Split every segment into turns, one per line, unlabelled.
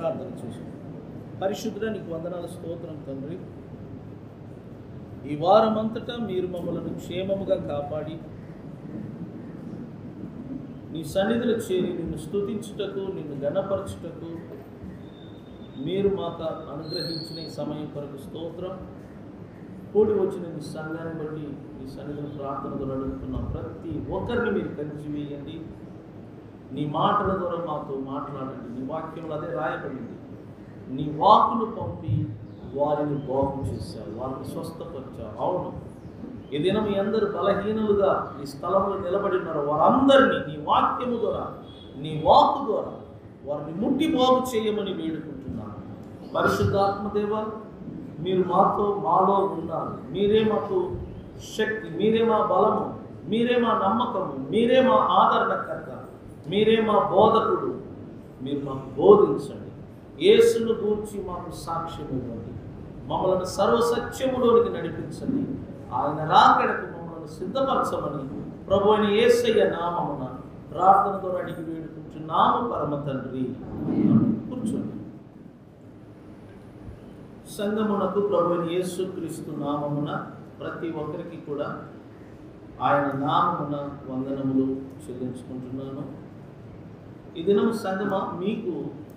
ప్రార్థన చేసుకుందాం పరిశుద్ధుడ నీకు వందనాల స్తోత్రం తండ్రి ఈ వారం అంతటా మీరు మమ్మల్ని క్షేమముగా కాపాడి నీ సన్నిధిలో చేరి నిన్ను స్తుతించుటకు నిన్ను గణపరచుటకు మీరు మాకు అనుగ్రహించిన ఈ సమయం కొరకు స్తోత్రం కూడి వచ్చిన నీ సంఘాన్ని బట్టి నీ సన్నిధిలో ప్రార్థనలు అడుగుతున్నాం ప్రతి ఒక్కరిని మీరు కలిసి వేయండి నీ మాటల ద్వారా మాతో మాట్లాడండి నీ వాక్యంలో అదే రాయబడింది నీ వాకులు పంపి వారిని బాగు చేశావు వారిని స్వస్థపరిచావు అవును ఈ దినం మీ అందరు బలహీనులుగా ఈ స్థలంలో నిలబడి ఉన్నారు వారందరినీ నీ వాక్యము ద్వారా నీ వాకు ద్వారా వారిని ముట్టి బాగు చేయమని వేడుకుంటున్నాను పరిశుద్ధాత్మదేవ మీరు మాతో మాలో ఉన్నారు మీరే మాకు శక్తి మీరే మా బలము మీరే మా నమ్మకము మీరే మా ఆదరణకర్త మీరే మా బోధకుడు మీరు మాకు బోధించండి యేసును గూర్చి మాకు సాక్ష్యం ఇవ్వండి మమ్మల్ని సర్వసత్యములోనికి నడిపించండి ఆయన రాకడకు మమ్మల్ని సిద్ధపరచమని ప్రభు అయిన యేసయ్య నామమున ప్రార్థనతో అడిగి వేడుకుంటున్నాము పరమ తండ్రి కూర్చోండి సంగమునకు ప్రభు అయిన యేసుక్రీస్తు నామమున ప్రతి ఒక్కరికి కూడా ఆయన నామమున వందనములు చెల్లించుకుంటున్నాను ఈ దినం సంగమ మీకు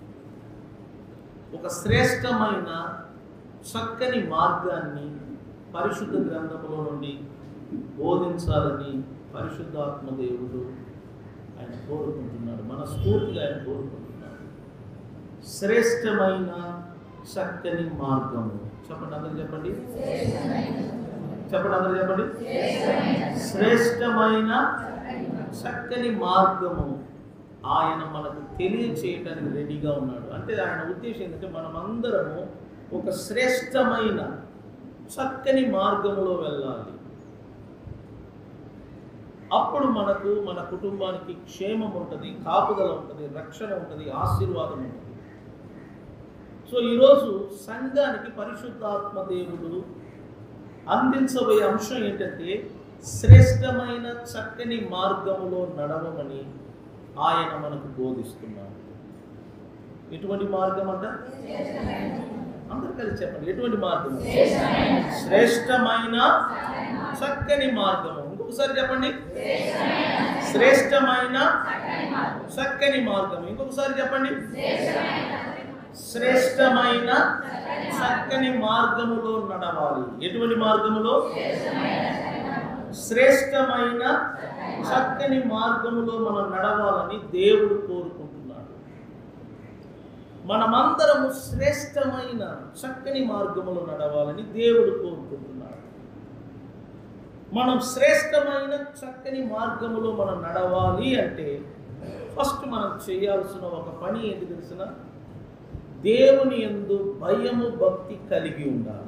ఒక శ్రేష్టమైన చక్కని మార్గాన్ని పరిశుద్ధ గ్రంథములో నుండి బోధించాలని పరిశుద్ధాత్మ దేవుడు ఆయన కోరుకుంటున్నాడు మన స్ఫూర్తిగా ఆయన కోరుకుంటున్నాడు శ్రేష్టమైన చక్కని మార్గము చెప్పండి అందరు చెప్పండి చెప్పండి అందరు చెప్పండి శ్రేష్టమైన చక్కని మార్గము ఆయన మనకు తెలియచేయటానికి రెడీగా ఉన్నాడు అంటే ఆయన ఉద్దేశం ఏంటంటే మనమందరము ఒక శ్రేష్టమైన చక్కని మార్గంలో వెళ్ళాలి అప్పుడు మనకు మన కుటుంబానికి క్షేమం ఉంటుంది కాపుదల ఉంటుంది రక్షణ ఉంటుంది ఆశీర్వాదం ఉంటుంది సో ఈరోజు సంఘానికి పరిశుద్ధాత్మ దేవుడు అందించబోయే అంశం ఏంటంటే శ్రేష్టమైన చక్కని మార్గములో నడవమని ఆయన మనకు బోధిస్తున్నాడు ఎటువంటి మార్గం అంట అందరు కలిసి చెప్పండి ఎటువంటి మార్గం శ్రేష్టమైన చక్కని మార్గము ఇంకొకసారి చెప్పండి శ్రేష్టమైన చక్కని మార్గం ఇంకొకసారి చెప్పండి శ్రేష్టమైన చక్కని మార్గములో నడవాలి ఎటువంటి మార్గములో శ్రేష్టమైన చక్కని మార్గములో మనం నడవాలని దేవుడు కోరుకుంటున్నాడు మనమందరము శ్రేష్టమైన చక్కని మార్గములో నడవాలని దేవుడు కోరుకుంటున్నాడు మనం శ్రేష్టమైన చక్కని మార్గములో మనం నడవాలి అంటే ఫస్ట్ మనం చేయాల్సిన ఒక పని ఏంటి తెలిసిన దేవుని ఎందు భయము భక్తి కలిగి ఉండాలి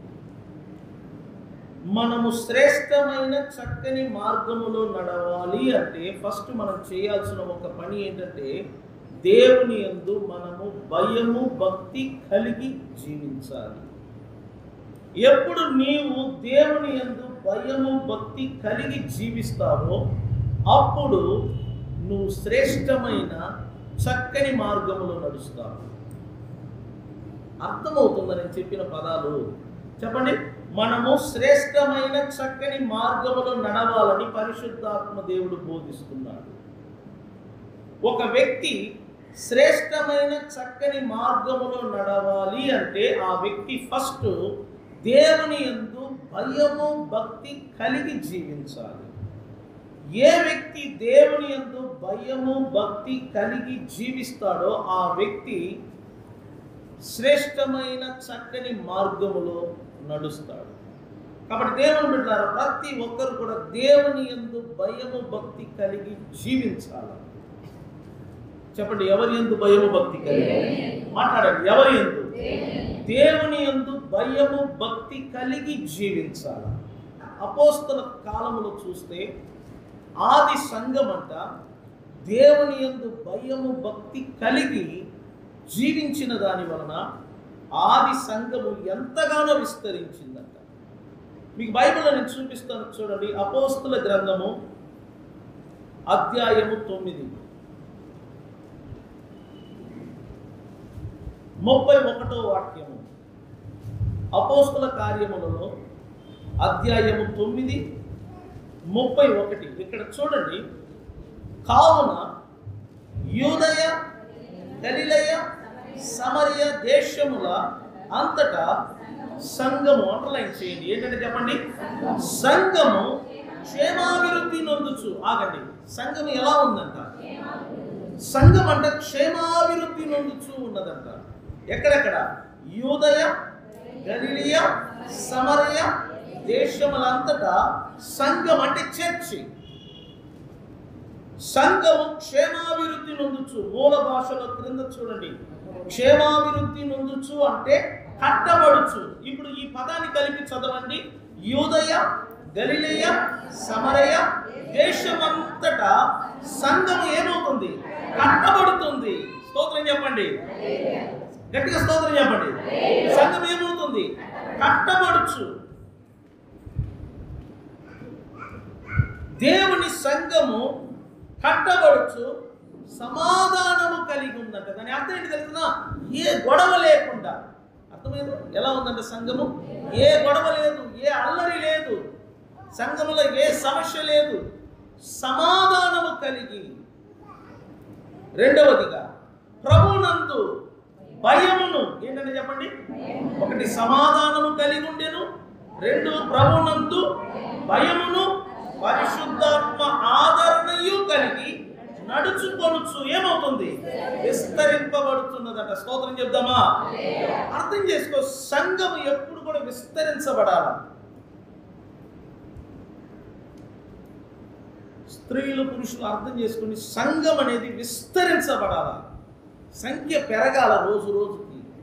మనము శ్రేష్టమైన చక్కని మార్గములో నడవాలి అంటే ఫస్ట్ మనం చేయాల్సిన ఒక పని ఏంటంటే దేవుని యందు మనము భయము భక్తి కలిగి జీవించాలి ఎప్పుడు నీవు దేవుని యందు భయము భక్తి కలిగి జీవిస్తావో అప్పుడు నువ్వు శ్రేష్టమైన చక్కని మార్గములో నడుస్తావు అర్థమవుతుందా నేను చెప్పిన పదాలు చెప్పండి మనము శ్రేష్టమైన చక్కని మార్గములో నడవాలని పరిశుద్ధాత్మ దేవుడు బోధిస్తున్నాడు ఒక వ్యక్తి శ్రేష్టమైన చక్కని మార్గములో నడవాలి అంటే ఆ వ్యక్తి ఫస్ట్ దేవుని యందు భయము భక్తి కలిగి జీవించాలి ఏ వ్యక్తి దేవుని యందు భయము భక్తి కలిగి జీవిస్తాడో ఆ వ్యక్తి శ్రేష్టమైన చక్కని మార్గములో నడుస్తాడు కాబట్టి దేవుని బిడ్డారా ప్రతి ఒక్కరు కూడా దేవుని ఎందు భయము భక్తి కలిగి జీవించాలి చెప్పండి ఎవరి ఎందు భయము భక్తి కలిగి మాట్లాడండి ఎవరి ఎందు దేవుని ఎందు భయము భక్తి కలిగి జీవించాలి అపోస్తల కాలములో చూస్తే ఆది సంఘం అంట దేవుని ఎందు భయము భక్తి కలిగి జీవించిన దాని వలన ఆది సంఘము ఎంతగానో విస్తరించిందంట మీకు బైబిల్లో నేను చూపిస్తాను చూడండి అపోస్తుల గ్రంథము అధ్యాయము తొమ్మిది ముప్పై ఒకటో వాక్యము అపోస్తుల కార్యములలో అధ్యాయము తొమ్మిది ముప్పై ఒకటి ఇక్కడ చూడండి కావున యూదయ గలిలయ సమరయ దేశముల అంతటా సంఘము అండర్లైన్ చేయండి ఏంటంటే చెప్పండి సంఘము క్షేమాభివృద్ధి నొందుచు ఆగండి సంఘం ఎలా ఉందంట సంఘం అంటే క్షేమాభివృద్ధి నొందుచు ఉన్నదంట ఎక్కడెక్కడ యూదయ గలిలియ సమరయ దేశములంతటా సంఘం అంటే చర్చి సంఘము క్షేమాభివృద్ధి నొందుచు మూల భాషలో క్రింద చూడండి క్షేమాభివృద్ధి నొందుచు అంటే కట్టబడుచు ఇప్పుడు ఈ పదాన్ని కలిపి చదవండి యూదయ గలిలయ సమరయ దేశమంతటా సంఘము ఏమవుతుంది కట్టబడుతుంది స్తోత్రం చెప్పండి గట్టిగా స్తోత్రం చెప్పండి సంఘం ఏమవుతుంది కట్టబడుచు దేవుని సంఘము కట్టబడుచు సమాధానము కలిగి ఉందంట దాని అర్థం ఏంటి తెలుసునా ఏ గొడవ లేకుండా అర్థమైంది ఎలా ఉందంటే సంఘము ఏ గొడవ లేదు ఏ అల్లరి లేదు సంఘములో ఏ సమస్య లేదు సమాధానము కలిగి రెండవదిగా ప్రభునందు భయమును ఏంటంటే చెప్పండి ఒకటి సమాధానము కలిగి ఉండెను రెండు ప్రభునందు భయమును పరిశుద్ధాత్మ ఆదరణయు కలిగి నడుచుకొనుచు ఏమవుతుంది విస్తరింపబడుతున్నదట స్తోత్రం చెప్దామా అర్థం చేసుకో సంఘం ఎప్పుడు కూడా విస్తరించబడాలి స్త్రీలు పురుషులు అర్థం చేసుకుని సంఘం అనేది విస్తరించబడాలి సంఖ్య పెరగాల రోజు రోజుకి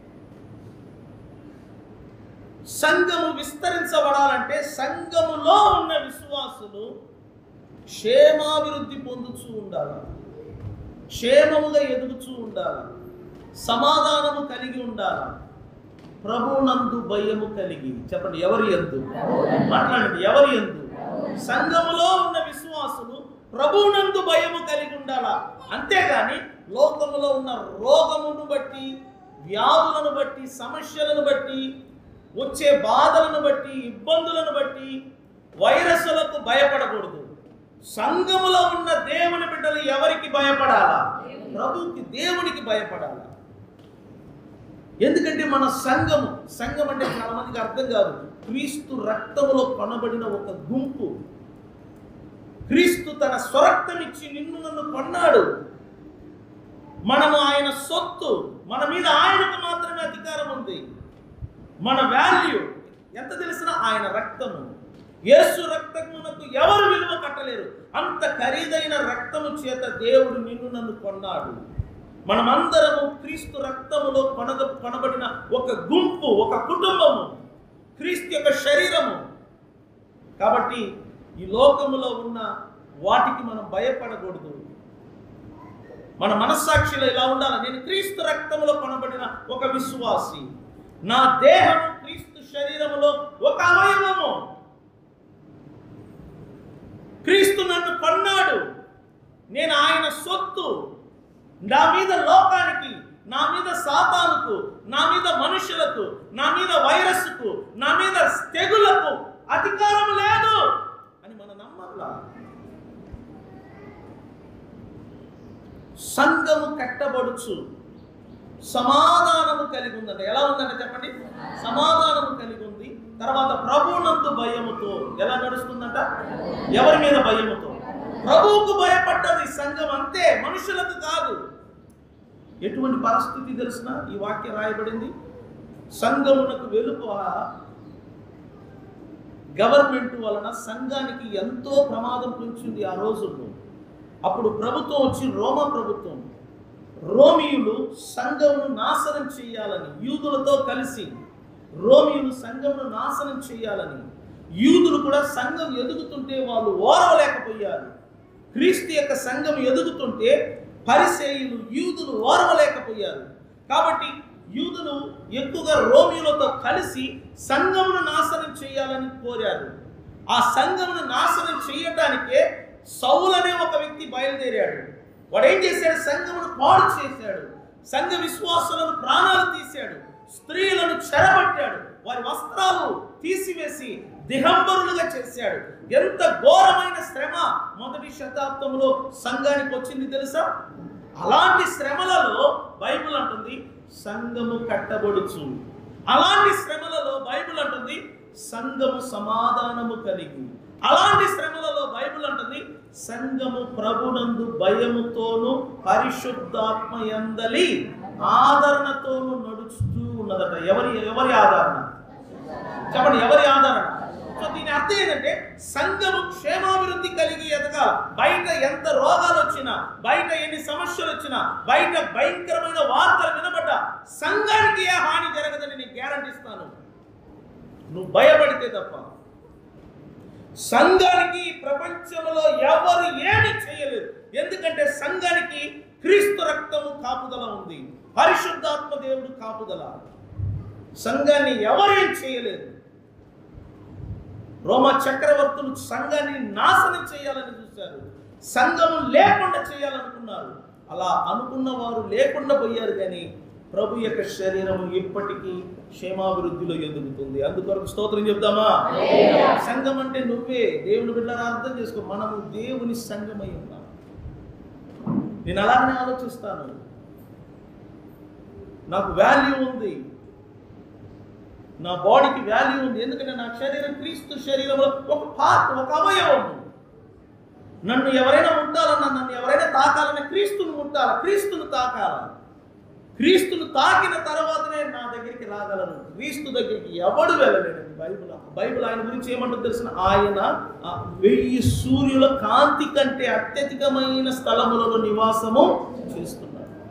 సంఘము విస్తరించబడాలంటే సంఘములో ఉన్న విశ్వాసులు క్షేమాభివృద్ధి పొందుతూ ఉండాలి క్షేమముగా ఎదుగుతూ ఉండాలి సమాధానము కలిగి ఉండాలి ప్రభునందు భయము కలిగి చెప్పండి ఎవరి ఎందు మాట్లాడండి ఎవరి ఎందు సంఘములో ఉన్న విశ్వాసులు ప్రభునందు భయము కలిగి ఉండాలా అంతేగాని లోకములో ఉన్న రోగమును బట్టి వ్యాధులను బట్టి సమస్యలను బట్టి వచ్చే బాధలను బట్టి ఇబ్బందులను బట్టి వైరస్లకు భయపడకూడదు సంఘములో ఉన్న దేవుని బిడ్డలు ఎవరికి భయపడాలా ప్రభుకి దేవునికి భయపడాలా ఎందుకంటే మన సంఘము సంఘం అంటే చాలా మందికి అర్థం కాదు క్రీస్తు రక్తములో కొనబడిన ఒక గుంపు క్రీస్తు తన స్వరక్తం ఇచ్చి నిన్ను నన్ను కొన్నాడు మనము ఆయన సొత్తు మన మీద ఆయనకు మాత్రమే అధికారం ఉంది మన వాల్యూ ఎంత తెలిసినా ఆయన రక్తము యేసు రక్తమునకు ఎవరు విలువ కట్టలేరు అంత ఖరీదైన రక్తము చేత దేవుడు నిన్ను నన్ను కొన్నాడు మనమందరము క్రీస్తు రక్తములో కొనగ కొనబడిన ఒక గుంపు ఒక కుటుంబము క్రీస్తు యొక్క శరీరము కాబట్టి ఈ లోకములో ఉన్న వాటికి మనం భయపడకూడదు మన మనస్సాక్షిలో ఇలా ఉండాలి నేను క్రీస్తు రక్తములో కొనబడిన ఒక విశ్వాసి నా దేహము క్రీస్తు శరీరములో ఒక అవయవము క్రీస్తు నన్ను కొన్నాడు నేను ఆయన సొత్తు నా మీద లోకానికి నా మీద సాతానుకు నా మీద మనుషులకు నా మీద వైరస్కు నా మీద తెగులకు అధికారం లేదు అని మన నమ్మల్లా సంఘము కట్టబడుచు సమాధానము కలిగి ఉందంట ఎలా ఉందంటే చెప్పండి సమాధానము కలిగి ఉంది తర్వాత ప్రభునందు భయముతో ఎలా నడుస్తుందంట ఎవరి మీద భయముతో ప్రభువుకు భయపడ్డది సంఘం అంతే మనుషులకు కాదు ఎటువంటి పరిస్థితి తెలిసిన ఈ వాక్యం రాయబడింది సంఘమునకు వెలుపల గవర్నమెంట్ వలన సంఘానికి ఎంతో ప్రమాదం పొంచింది ఆ రోజుల్లో అప్పుడు ప్రభుత్వం వచ్చి రోమా ప్రభుత్వం రోమియులు సంఘమును నాశనం చేయాలని యూదులతో కలిసి రోమియులు సంఘమును నాశనం చేయాలని యూదులు కూడా సంఘం ఎదుగుతుంటే వాళ్ళు ఓరవలేకపోయారు క్రీస్తు యొక్క సంఘం ఎదుగుతుంటే పరిసేయులు యూదులు ఓర్వలేకపోయారు కాబట్టి యూదులు ఎక్కువగా రోమియులతో కలిసి సంఘమును నాశనం చేయాలని కోరారు ఆ సంఘమును నాశనం చేయటానికే సౌలు అనే ఒక వ్యక్తి బయలుదేరాడు వాడు ఏం చేశాడు సంఘమును పాడు చేశాడు సంఘ విశ్వాసులను ప్రాణాలు తీశాడు స్త్రీలను చెరబట్టాడు వారి వస్త్రాలు తీసివేసి దిగంబరులుగా చేశాడు ఎంత ఘోరమైన శ్రమ మొదటి శతాబ్దంలో సంఘానికి వచ్చింది తెలుసా అలాంటి శ్రమలలో బైబిల్ అంటుంది సంఘము కట్టబడుచు అలాంటి శ్రమలలో బైబిల్ అంటుంది సంఘము సమాధానము కలిగి అలాంటి శ్రమలలో బైబిల్ అంటుంది సంఘము ప్రభునందు భయముతోను పరిశుద్ధాత్మ యందలి ఆదరణతోను నడుస్తూ ఉన్నదట ఎవరి ఎవరి ఆదరణ చెప్పండి ఎవరి ఆదరణ సో దీని అర్థం ఏంటంటే సంఘము క్షేమాభివృద్ధి కలిగి ఎదగాల బయట ఎంత రోగాలు వచ్చినా బయట ఎన్ని సమస్యలు వచ్చినా బయట భయంకరమైన వార్తలు వినబడ్డా సంఘానికి ఏ హాని జరగదని నేను గ్యారంటీ ఇస్తాను నువ్వు భయపడితే తప్ప సంఘానికి ఈ ప్రపంచంలో ఎవరు ఏమి చేయలేరు ఎందుకంటే సంఘానికి క్రీస్తు రక్తము కాపుదల ఉంది పరిశుద్ధాత్మ దేవుడు కాపుదల సంఘాన్ని ఎవరేం చేయలేరు రోమా చక్రవర్తులు సంఘాన్ని నాశనం చేయాలని చూశారు సంఘము లేకుండా చేయాలనుకున్నారు అలా అనుకున్న వారు లేకుండా పోయారు కానీ ప్రభు యొక్క శరీరం ఇప్పటికీ క్షేమాభివృద్ధిలో ఎదుగుతుంది అందుకొరకు స్తోత్రం చెప్దామా సంఘం అంటే నువ్వే దేవుని బిడ్డరా అర్థం చేసుకో మనము దేవుని సంఘమై ఉన్నాం నేను అలాగనే ఆలోచిస్తాను నాకు వాల్యూ ఉంది నా బాడీకి వాల్యూ ఉంది ఎందుకంటే నా శరీరం క్రీస్తు శరీరంలో ఒక పార్ట్ ఒక అవయవము నన్ను ఎవరైనా ముట్టాలన్నా నన్ను ఎవరైనా తాకాలన్నా క్రీస్తును ముట్టాలా క్రీస్తును తాకాల క్రీస్తును తాకిన తర్వాతనే నా దగ్గరికి రాగలను క్రీస్తు దగ్గరికి ఎవడు వెళ్ళలేడు బైబిల్ బైబిల్ ఆయన గురించి ఏమంటుంది తెలిసిన ఆయన ఆ వెయ్యి సూర్యుల కాంతి కంటే అత్యధికమైన స్థలములలో నివాసము చేస్తున్నాడు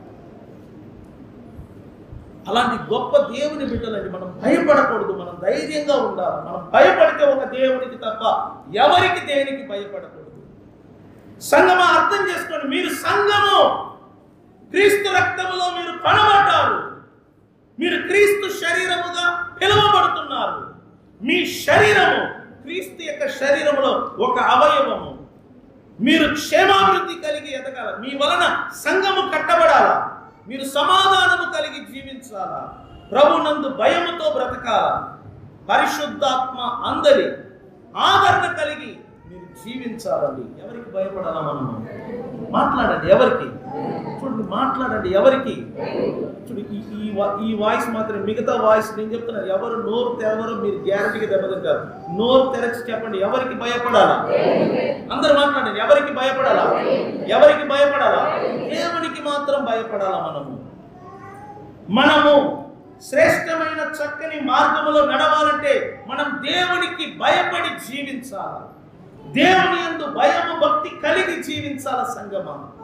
అలాంటి గొప్ప దేవుని బిడ్డలండి మనం భయపడకూడదు మనం ధైర్యంగా ఉండాలి మనం భయపడితే ఒక దేవునికి తప్ప ఎవరికి దేనికి భయపడకూడదు సంగమా అర్థం చేసుకోండి మీరు సంఘము క్రీస్తు రక్తములో మీరు కొనబడ్డారు మీరు క్రీస్తు శరీరముగా పిలువబడుతున్నారు మీ శరీరము క్రీస్తు యొక్క శరీరములో ఒక అవయవము మీరు క్షేమాభివృద్ధి కలిగి ఎదగాల మీ వలన సంఘము కట్టబడాలా మీరు సమాధానము కలిగి జీవించాలా ప్రభునందు భయముతో బ్రతకాల పరిశుద్ధాత్మ అందరి ఆదరణ కలిగి మీరు జీవించాలండి ఎవరికి భయపడాలా మనము మాట్లాడండి ఎవరికి చూడండి మాట్లాడండి ఎవరికి చూడు ఈ ఈ వా- ఈ వాయిస్ మాత్రం మిగతా వాయిస్ నేను చెప్తున్నాను ఎవరు నోరు తెరవరో మీరు గ్యారంటీగా దెబ్బతింటారు నోరు తెరచి చెప్పండి ఎవరికి భయపడాలా అందరూ మాట్లాడండి ఎవరికి భయపడాలా ఎవరికి భయపడాలా దేవునికి మాత్రం భయపడాలా మనము మనము శ్రేష్టమైన చక్కని మార్గములో నడవాలంటే మనం దేవునికి భయపడి జీవించాలి దేవుని యందు భయము భక్తి కలిగి జీవించాల సంగమా